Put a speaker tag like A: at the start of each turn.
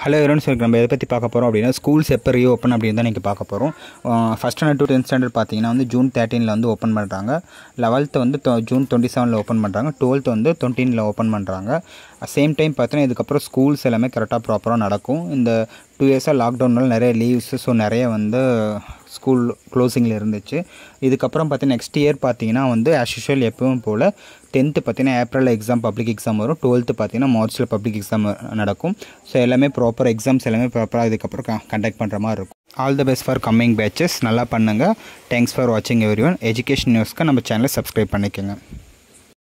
A: hello எவரன் சொல்லி நம்ம எதை பற்றி பார்க்க போகிறோம் அப்படின்னா ஸ்கூல்ஸ் எப்போ ரீ ஓப்பன் அப்படின்னு தான் நீங்கள் பார்க்க போகிறோம் first standard to tenth standard பார்த்தீங்கன்னா வந்து ஜூன் தேர்ட்டீனில் வந்து ஓப்பன் பண்ணுறாங்க லெவல்த்து வந்து தொ- ஜூன் டுவெண்ட்டி செவனில் ஓப்பன் பண்ணுறாங்க டுவெல்த் வந்து டுவெண்ட்டீனில் ஓப்பன் பண்ணுறாங்க சேம் டைம் பார்த்தீங்கன்னா இதுக்கப்புறம் ஸ்கூல்ஸ் எல்லாமே கரெக்டாக ப்ராப்பராக நடக்கும் இந்த டூ இயர்ஸாக லாக்டவுனால் நிறைய லீவ்ஸ் ஸோ நிறைய வந்து ஸ்கூல் க்ளோசிங்கில் இருந்துச்சு இதுக்கப்புறம் பார்த்தீங்கன்னா நெக்ஸ்ட் இயர் பார்த்தீங்கன்னா வந்து ஆஸ் யூஷுவல் எப்பவும் போல் டென்த்து பார்த்தீங்கன்னா ஏப்ரலில் எக்ஸாம் பப்ளிக் எக்ஸாம் வரும் டுவெல்த்து பார்த்தீங்கன்னா மார்ச்சில் பப்ளிக் எக்ஸாம் நடக்கும் ஸோ எல்லாமே ப்ராப்பர் எக்ஸாம்ஸ் எல்லாமே ப்ராப்பராக இதுக்கப்புறம் கண்டக்ட் பண்ணுற மாதிரி இருக்கும் all the best for coming batches நல்லா பண்ணுங்கள் தேங்க்ஸ் ஃபார் வாட்சிங் எவ்ரி ஒன் எஜுகேஷன் நியூஸ்க்கு நம்ம சேனலை சப்ஸ்கிரைப் பண்ணிக்கோங்க